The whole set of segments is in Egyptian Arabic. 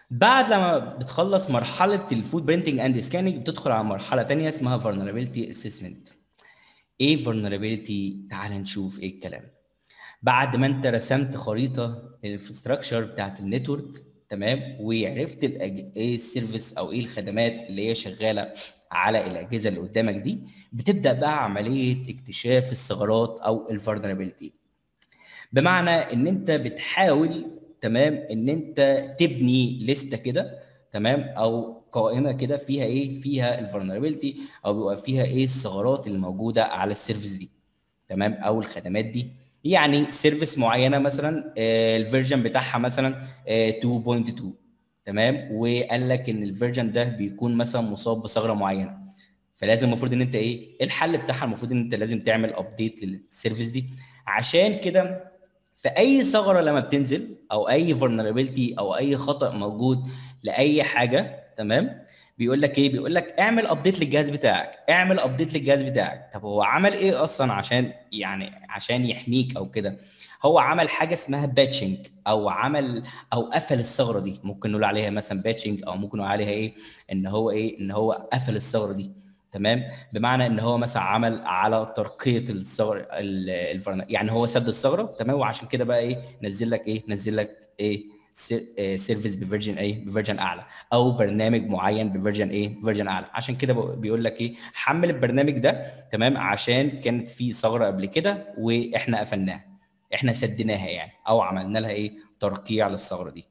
بعد لما بتخلص مرحله الفود برينتنج اند سكاننج بتدخل على مرحله تانية اسمها vulnerability assessment ايه vulnerability تعال نشوف ايه الكلام بعد ما انت رسمت خريطه الانفراستراكشر بتاعت النتورك تمام وعرفت الأج... ايه السيرفيس او ايه الخدمات اللي هي شغاله على الاجهزه اللي قدامك دي بتبدا بقى عمليه اكتشاف الثغرات او الفولنربيلتي بمعنى ان انت بتحاول تمام ان انت تبني لسته كده تمام او قائمه كده فيها ايه فيها الفولنربيلتي او بيبقى فيها ايه الثغرات اللي موجوده على السيرفيس دي تمام او الخدمات دي يعني سيرفيس معينه مثلا آه، الفيرجن بتاعها مثلا آه، 2.2 تمام وقال لك ان الفيرجن ده بيكون مثلا مصاب بثغره معينه فلازم المفروض ان انت ايه إيه الحل بتاعها المفروض ان انت لازم تعمل ابديت للسيرفيس دي عشان كده في اي ثغره لما بتنزل او اي vulnerability او اي خطا موجود لاي حاجه تمام بيقول لك ايه بيقول لك اعمل ابديت للجهاز بتاعك اعمل ابديت للجهاز بتاعك طب هو عمل ايه اصلا عشان يعني عشان يحميك او كده هو عمل حاجه اسمها باتشنج او عمل او قفل الثغره دي ممكن نقول عليها مثلا باتشنج او ممكن نقول عليها ايه ان هو ايه ان هو قفل الثغره دي تمام بمعنى ان هو مثلا عمل على ترقيه الثغره ال- الفرن- يعني هو سد الثغره تمام وعشان كده بقى ايه نزل لك ايه نزل لك ايه سيرفيس بفيرجن ايه بفيرجن اعلى او برنامج معين بفيرجن ايه بفيرجن اعلى عشان كده بق- بيقول لك ايه حمل البرنامج ده تمام عشان كانت في ثغره قبل كده واحنا قفلناها احنا سديناها يعني او عملنا لها ايه ترقيع للثغره دي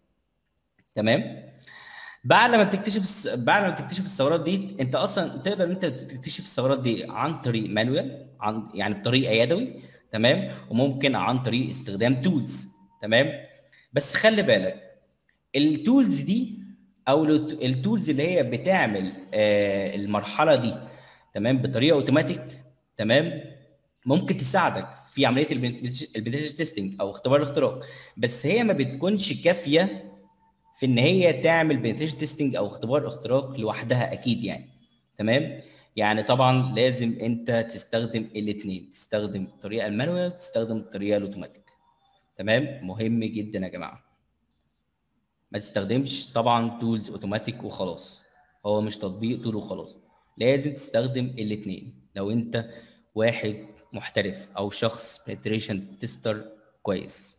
تمام بعد ما بتكتشف الس- بعد ما بتكتشف الثغرات دي انت اصلا تقدر انت تكتشف الثغرات دي عن طريق مانوال عن يعني بطريقه يدوي تمام وممكن عن طريق استخدام تولز تمام بس خلي بالك التولز دي او الت- التولز اللي هي بتعمل آه، المرحله دي تمام بطريقه اوتوماتيك تمام ممكن تساعدك في عمليه البنتريشن تيستنج او اختبار الاختراق بس هي ما بتكونش كافيه في ان هي تعمل بنتريشن تيستنج او اختبار اختراق لوحدها اكيد يعني تمام يعني طبعا لازم انت تستخدم الاثنين تستخدم الطريقه المانوال تستخدم الطريقه الاوتوماتيك تمام مهم جدا يا جماعه ما تستخدمش طبعا تولز اوتوماتيك وخلاص هو مش تطبيق تول وخلاص لازم تستخدم الاثنين لو انت واحد محترف او شخص penetration تيستر كويس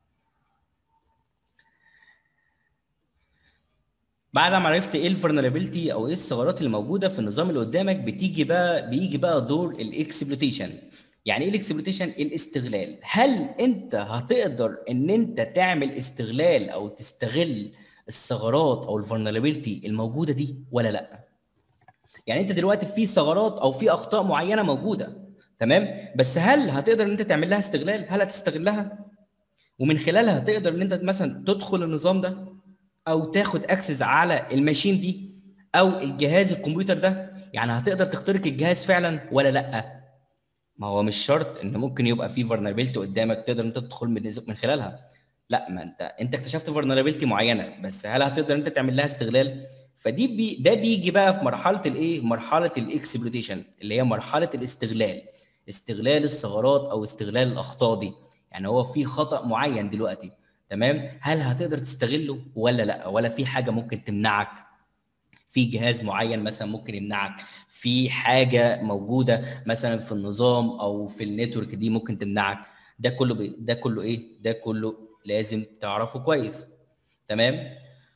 بعد ما عرفت ايه الفولنربيلتي او ايه الثغرات اللي موجوده في النظام اللي قدامك بتيجي بقى بيجي بقى دور الاكسبلوتيشن يعني ايه الاكسبلوتيشن الاستغلال هل انت هتقدر ان انت تعمل استغلال او تستغل الثغرات او الفولنربيلتي الموجوده دي ولا لا يعني انت دلوقتي في ثغرات او في اخطاء معينه موجوده تمام بس هل هتقدر ان انت تعمل لها استغلال هل هتستغلها ومن خلالها تقدر ان انت مثلا تدخل النظام ده او تاخد اكسس على الماشين دي او الجهاز الكمبيوتر ده يعني هتقدر تخترق الجهاز فعلا ولا لا ما هو مش شرط ان ممكن يبقى في فولنربيلتي قدامك تقدر انت تدخل من من خلالها لا ما انت انت اكتشفت فولنربيلتي معينه بس هل هتقدر انت تعمل لها استغلال فدي بي ده بيجي بقى في مرحله الايه مرحله الاكسبلوتيشن اللي هي مرحله الاستغلال استغلال الثغرات او استغلال الاخطاء دي يعني هو في خطا معين دلوقتي تمام هل هتقدر تستغله ولا لا ولا في حاجه ممكن تمنعك في جهاز معين مثلا ممكن يمنعك في حاجه موجوده مثلا في النظام او في النتورك دي ممكن تمنعك ده كله بي ده كله ايه ده كله لازم تعرفه كويس تمام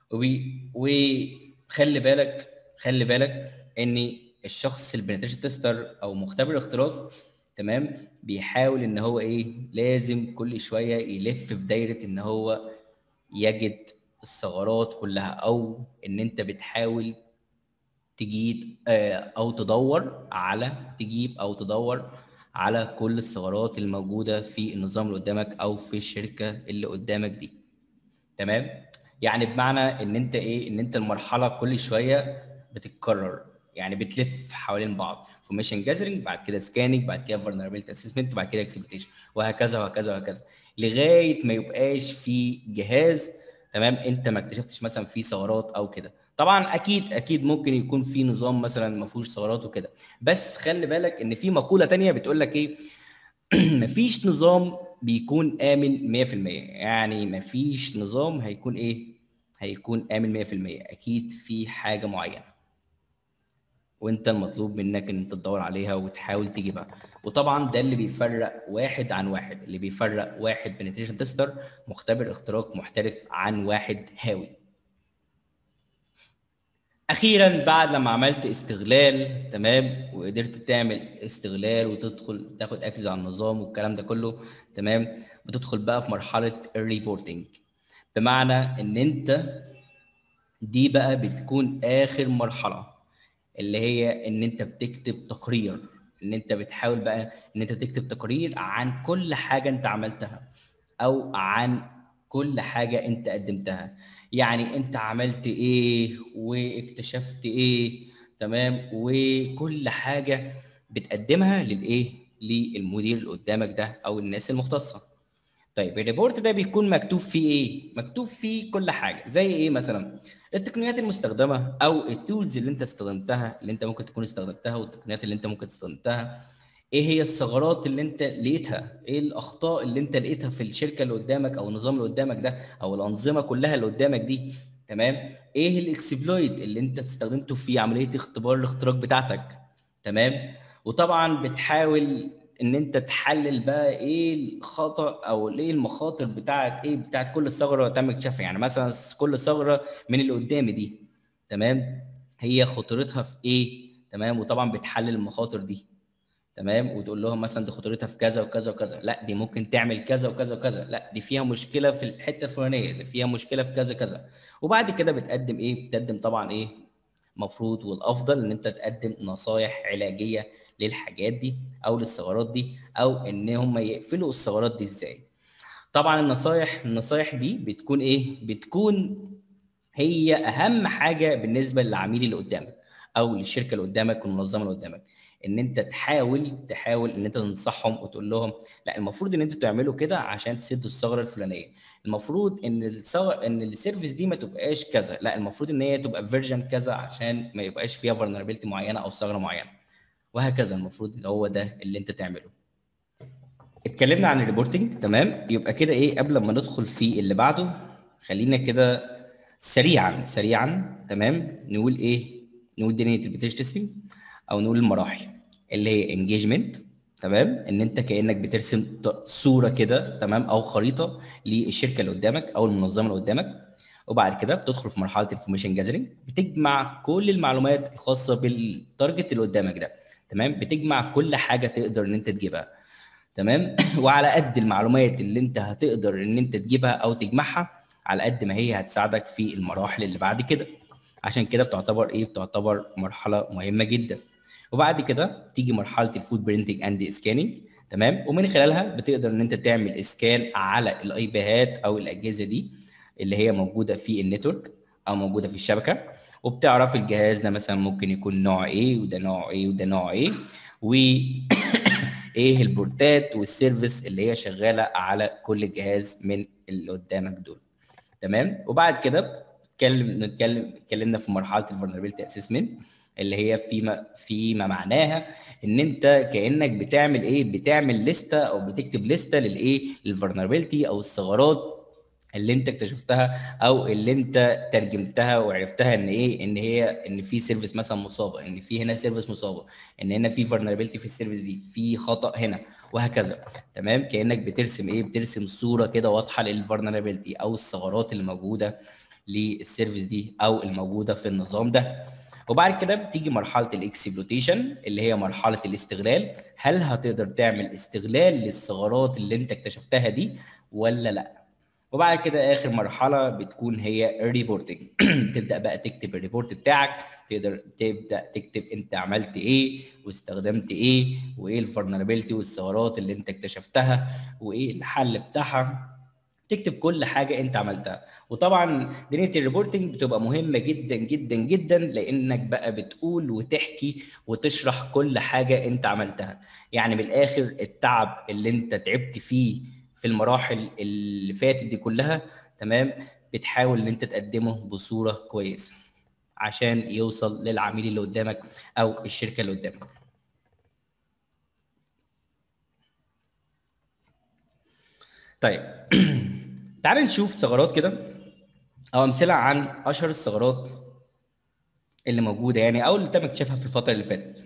وخلي بالك خلي بالك ان الشخص البنتريشن تيستر او مختبر الاختراق تمام بيحاول ان هو ايه لازم كل شويه يلف في دايره ان هو يجد الثغرات كلها او ان انت بتحاول تجيب او تدور على تجيب او تدور على كل الثغرات الموجوده في النظام اللي قدامك او في الشركه اللي قدامك دي تمام يعني بمعنى ان انت ايه ان انت المرحله كل شويه بتتكرر يعني بتلف حوالين بعض فورميشن جاذرنج بعد كده سكاننج بعد كده فولنربيلتي اسسمنت بعد كده اكسبلوتيشن وهكذا وهكذا وهكذا لغايه ما يبقاش في جهاز تمام انت ما اكتشفتش مثلا فيه ثغرات او كده طبعا اكيد اكيد ممكن يكون في نظام مثلا ما فيهوش ثغرات وكده بس خلي بالك ان في مقوله تانية بتقول لك ايه مفيش نظام بيكون امن 100% يعني مفيش نظام هيكون ايه هيكون امن 100% اكيد في حاجه معينه وانت المطلوب منك ان انت تدور عليها وتحاول تجيبها وطبعا ده اللي بيفرق واحد عن واحد اللي بيفرق واحد بنتريشن تيستر مختبر اختراق محترف عن واحد هاوي اخيرا بعد لما عملت استغلال تمام وقدرت تعمل استغلال وتدخل تاخد اكسس على النظام والكلام ده كله تمام بتدخل بقى في مرحله الريبورتنج بمعنى ان انت دي بقى بتكون اخر مرحله اللي هي ان انت بتكتب تقرير ان انت بتحاول بقى ان انت تكتب تقرير عن كل حاجه انت عملتها او عن كل حاجه انت قدمتها يعني انت عملت ايه واكتشفت ايه تمام وكل حاجه بتقدمها للايه للمدير اللي قدامك ده او الناس المختصه طيب الريبورت ده بيكون مكتوب فيه ايه مكتوب فيه كل حاجه زي ايه مثلا التقنيات المستخدمه او التولز اللي انت استخدمتها اللي انت ممكن تكون استخدمتها والتقنيات اللي انت ممكن استخدمتها ايه هي الثغرات اللي انت لقيتها ايه الاخطاء اللي انت لقيتها في الشركه اللي قدامك او النظام اللي قدامك ده او الانظمه كلها اللي قدامك دي تمام ايه الاكسبلويت اللي انت استخدمته في عمليه اختبار الاختراق بتاعتك تمام وطبعا بتحاول ان انت تحلل بقى ايه الخطا او ايه المخاطر بتاعت ايه بتاعت كل ثغره وتعمل اكتشافها يعني مثلا كل ثغره من اللي قدامي دي تمام هي خطورتها في ايه تمام وطبعا بتحلل المخاطر دي تمام وتقول لهم مثلا دي خطورتها في كذا وكذا وكذا لا دي ممكن تعمل كذا وكذا وكذا لا دي فيها مشكله في الحته الفلانيه دي فيها مشكله في كذا كذا وبعد كده بتقدم ايه بتقدم طبعا ايه مفروض والافضل ان انت تقدم نصايح علاجيه للحاجات دي او للثغرات دي او ان هم يقفلوا الثغرات دي ازاي طبعا النصايح النصايح دي بتكون ايه بتكون هي اهم حاجه بالنسبه للعميل اللي قدامك او للشركه اللي قدامك والمنظمه اللي قدامك ان انت تحاول تحاول ان انت تنصحهم وتقول لهم لا المفروض ان انتوا تعملوا كده عشان تسدوا الثغره الفلانيه المفروض ان الثغره ان السيرفيس دي ما تبقاش كذا لا المفروض ان هي تبقى فيرجن كذا عشان ما يبقاش فيها فولنربيلتي معينه او ثغره معينه وهكذا المفروض هو ده اللي انت تعمله اتكلمنا عن الريبورتنج تمام يبقى كده ايه قبل ما ندخل في اللي بعده خلينا كده سريعا سريعا تمام نقول ايه نقول دنيا البيتيج تيستنج او نقول المراحل اللي هي انجيجمنت تمام ان انت كانك بترسم صوره كده تمام او خريطه للشركه اللي قدامك او المنظمه اللي قدامك وبعد كده بتدخل في مرحله الانفورميشن جاذرنج بتجمع كل المعلومات الخاصه بالتارجت اللي قدامك ده تمام بتجمع كل حاجه تقدر ان انت تجيبها تمام وعلى قد المعلومات اللي انت هتقدر ان انت تجيبها او تجمعها على قد ما هي هتساعدك في المراحل اللي بعد كده عشان كده بتعتبر ايه بتعتبر مرحله مهمه جدا وبعد كده تيجي مرحله الفود برينتنج اند سكاننج تمام ومن خلالها بتقدر ان انت تعمل اسكان على الاي بيهات او الاجهزه دي اللي هي موجوده في النتورك او موجوده في الشبكه وبتعرف الجهاز ده مثلا ممكن يكون نوع ايه وده نوع ايه وده نوع ايه و ايه البورتات والسيرفيس اللي هي شغاله على كل جهاز من اللي قدامك دول تمام وبعد كده نتكلم نتكلم اتكلمنا في مرحله الفولنربيلتي اسسمنت اللي هي فيما فيما معناها ان انت كانك بتعمل ايه بتعمل لسته او بتكتب لسته للايه للفولنربيلتي او الثغرات اللي انت اكتشفتها او اللي انت ترجمتها وعرفتها ان ايه ان هي ان في سيرفيس مثلا مصابه ان في هنا سيرفيس مصابه ان هنا في فولنربيلتي في السيرفيس دي في خطا هنا وهكذا تمام كانك بترسم ايه بترسم صوره كده واضحه للفولنربيلتي او الثغرات اللي موجوده للسيرفيس دي او الموجوده في النظام ده وبعد كده بتيجي مرحله الاكسبلوتيشن اللي هي مرحله الاستغلال هل هتقدر تعمل استغلال للثغرات اللي انت اكتشفتها دي ولا لا وبعد كده اخر مرحله بتكون هي الريبورتنج تبدا بقى تكتب الريبورت بتاعك تقدر تبدا تكتب انت عملت ايه واستخدمت ايه وايه الفولنربيلتي والثغرات اللي انت اكتشفتها وايه الحل بتاعها تكتب كل حاجه انت عملتها وطبعا دنيا الريبورتنج بتبقى مهمه جدا جدا جدا لانك بقى بتقول وتحكي وتشرح كل حاجه انت عملتها يعني من الاخر التعب اللي انت تعبت فيه في المراحل اللي فاتت دي كلها تمام بتحاول ان انت تقدمه بصوره كويسه عشان يوصل للعميل اللي قدامك او الشركه اللي قدامك طيب تعال نشوف ثغرات كده او امثله عن اشهر الثغرات اللي موجوده يعني او اللي تم اكتشافها في الفتره اللي فاتت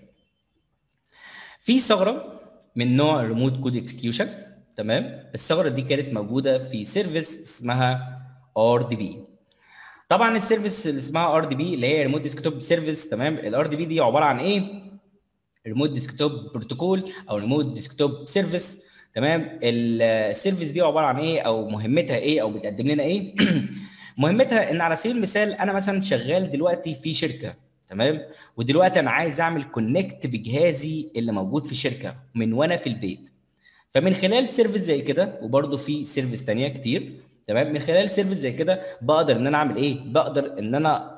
في ثغره من نوع ريموت كود اكسكيوشن تمام الثغره دي كانت موجوده في سيرفيس اسمها ار دي بي طبعا السيرفيس اللي اسمها ار دي بي اللي هي ريموت ديسكتوب سيرفيس تمام الار دي بي دي عباره عن ايه ريموت ديسكتوب بروتوكول او ريموت ديسكتوب سيرفيس تمام السيرفيس دي عباره عن ايه او مهمتها ايه او بتقدم لنا ايه مهمتها ان على سبيل المثال انا مثلا شغال دلوقتي في شركه تمام ودلوقتي انا عايز اعمل كونكت بجهازي اللي موجود في الشركه من وانا في البيت فمن خلال سيرفيس زي كده وبرده في سيرفيس تانية كتير تمام من خلال سيرفيس زي كده بقدر ان انا اعمل ايه بقدر ان انا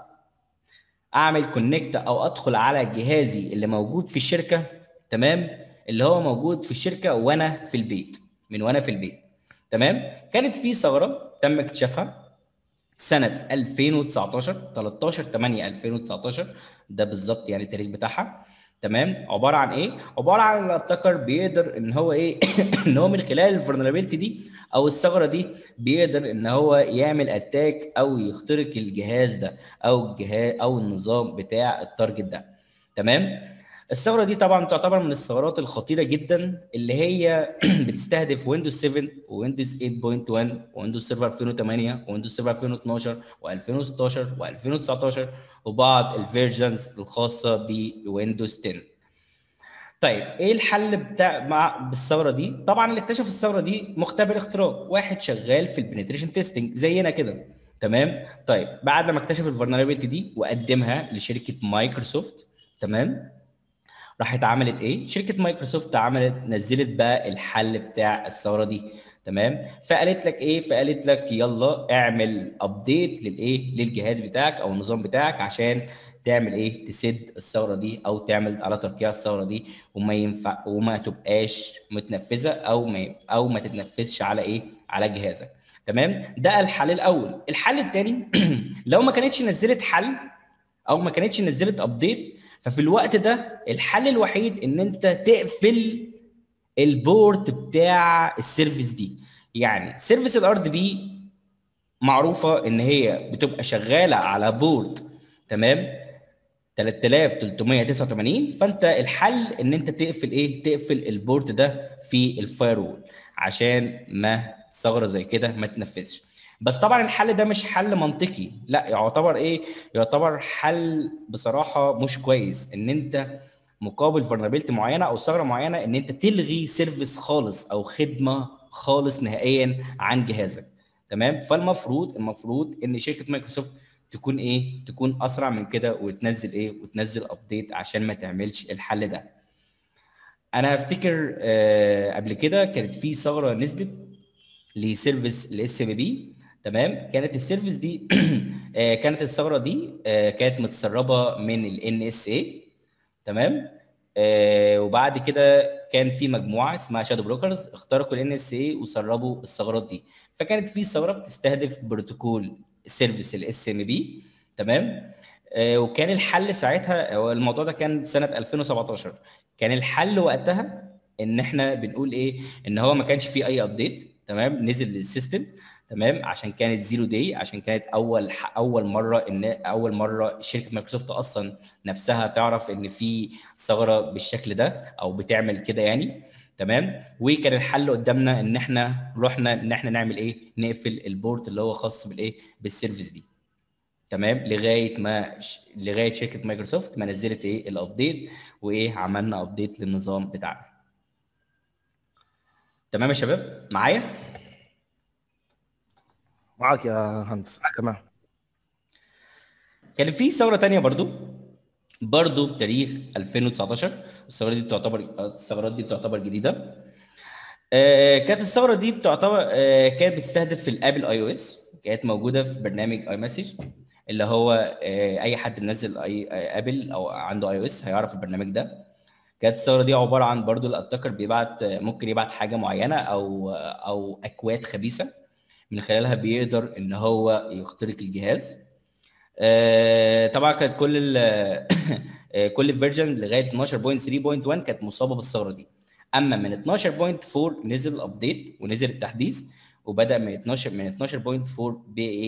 اعمل كونكت او ادخل على جهازي اللي موجود في الشركه تمام اللي هو موجود في الشركه وانا في البيت من وانا في البيت تمام كانت في ثغره تم اكتشافها سنه 2019 13 8 2019 ده بالظبط يعني التاريخ بتاعها تمام عباره عن ايه عباره عن الاتاكر بيقدر ان هو ايه ان هو من خلال الفولنربيلتي دي او الثغره دي بيقدر ان هو يعمل اتاك او يخترق الجهاز ده او الجهاز او النظام بتاع التارجت ده تمام الثغره دي طبعا تعتبر من الثغرات الخطيره جدا اللي هي بتستهدف ويندوز 7 ويندوز 8.1 ويندوز سيرفر 2008 ويندوز سيرفر 2012 و2016 و2019 وبعض الفيرجنز الخاصه بويندوز 10 طيب ايه الحل بتاع مع بالثغره دي طبعا اللي اكتشف الثغره دي مختبر اختراق واحد شغال في البنتريشن تيستنج زينا كده تمام طيب بعد لما اكتشف الفولنربيلتي دي وقدمها لشركه مايكروسوفت تمام راحت عملت ايه شركه مايكروسوفت عملت نزلت بقى الحل بتاع الثوره دي تمام فقالت لك ايه فقالت لك يلا اعمل ابديت للايه للجهاز بتاعك او النظام بتاعك عشان تعمل ايه تسد الثوره دي او تعمل على ترقيع الثوره دي وما ينفع وما تبقاش متنفذه او ما او ما تتنفذش على ايه على جهازك تمام ده الحل الاول الحل الثاني لو ما كانتش نزلت حل او ما كانتش نزلت ابديت ففي الوقت ده الحل الوحيد ان انت تقفل البورت بتاع السيرفيس دي يعني سيرفيس الار دي بي معروفه ان هي بتبقى شغاله على بورت تمام 3389 فانت الحل ان انت تقفل ايه تقفل البورت ده في الفاير عشان ما ثغره زي كده ما تنفذش بس طبعا الحل ده مش حل منطقي لا يعتبر ايه يعتبر حل بصراحه مش كويس ان انت مقابل فولنربيلتي معينه او ثغره معينه ان انت تلغي سيرفيس خالص او خدمه خالص نهائيا عن جهازك تمام فالمفروض المفروض ان شركه مايكروسوفت تكون ايه تكون اسرع من كده وتنزل ايه وتنزل ابديت عشان ما تعملش الحل ده انا افتكر آه قبل كده كانت في ثغره نزلت لسيرفيس الاس ام بي تمام كانت السيرفيس دي آه، كانت الثغره دي آه، كانت متسربه من الان اس اي تمام آه، وبعد كده كان في مجموعه اسمها شادو بروكرز اخترقوا الان اس اي وسربوا الثغرات دي فكانت في ثغره بتستهدف بروتوكول سيرفيس الاس ام بي تمام وكان الحل ساعتها الموضوع ده كان سنه 2017 كان الحل وقتها ان احنا بنقول ايه ان هو ما كانش فيه اي ابديت تمام نزل للسيستم تمام عشان كانت زيرو داي عشان كانت اول اول مره ان اول مره شركه مايكروسوفت اصلا نفسها تعرف ان في ثغره بالشكل ده او بتعمل كده يعني تمام وكان الحل قدامنا ان احنا رحنا ان احنا نعمل ايه نقفل البورت اللي هو خاص بالايه بالسيرفيس دي تمام لغايه ما لغايه شركه مايكروسوفت ما نزلت ايه الابديت وايه عملنا ابديت للنظام بتاعنا تمام يا شباب معايا معاك يا هندس تمام كان في ثوره تانية برضو برضو بتاريخ 2019 الثوره دي تعتبر الثورات دي تعتبر جديده آه كانت الثوره دي بتعتبر آه كانت بتستهدف في الابل اي او اس كانت موجوده في برنامج اي مسج اللي هو آه اي حد منزل اي ابل او عنده اي او اس هيعرف البرنامج ده كانت الثوره دي عباره عن برضو الاتاكر بيبعت ممكن يبعت حاجه معينه او او اكواد خبيثه من خلالها بيقدر ان هو يخترق الجهاز آه، طبعا كانت كل ال كل الفيرجن لغايه 12.3.1 كانت مصابه بالثغره دي اما من 12.4 نزل الابديت ونزل التحديث وبدا من 12 من 12.4 بايه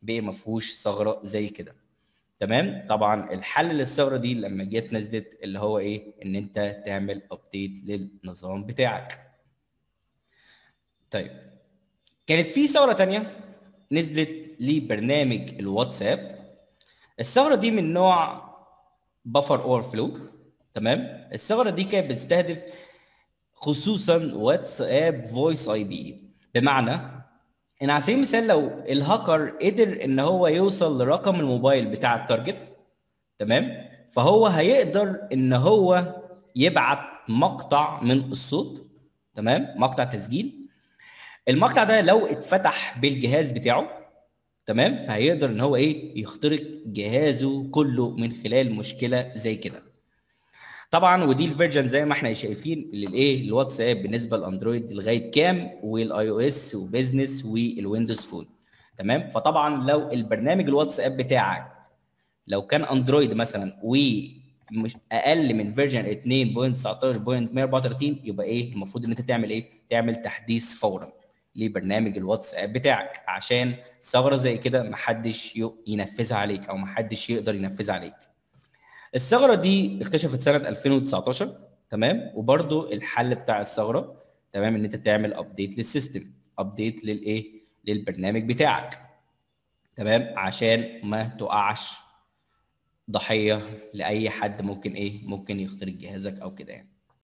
بقي ما فيهوش ثغره زي كده تمام طبعا الحل للثغره دي لما جت نزلت اللي هو ايه ان انت تعمل ابديت للنظام بتاعك طيب كانت في ثغره تانية نزلت لبرنامج الواتساب الثغره دي من نوع بفر اوفر فلو تمام الثغره دي كانت بتستهدف خصوصا واتساب فويس اي بي بمعنى ان على سبيل المثال لو الهاكر قدر ان هو يوصل لرقم الموبايل بتاع التارجت تمام فهو هيقدر ان هو يبعت مقطع من الصوت تمام مقطع تسجيل المقطع ده لو اتفتح بالجهاز بتاعه تمام فهيقدر ان هو ايه يخترق جهازه كله من خلال مشكله زي كده طبعا ودي الفيرجن زي ما احنا شايفين للايه الواتساب بالنسبه للاندرويد لغايه كام والاي او اس وبزنس والويندوز فون تمام فطبعا لو البرنامج الواتساب بتاعك لو كان اندرويد مثلا و مش اقل من فيرجن 2.19.134 يبقى ايه المفروض ان انت تعمل ايه تعمل تحديث فورا لبرنامج الواتساب بتاعك عشان ثغره زي كده محدش ينفذها عليك او محدش يقدر ينفذها عليك الثغره دي اكتشفت سنه 2019 تمام وبرده الحل بتاع الثغره تمام ان انت تعمل ابديت للسيستم ابديت للايه للبرنامج بتاعك تمام عشان ما تقعش ضحيه لاي حد ممكن ايه ممكن يخترق جهازك او كده يعني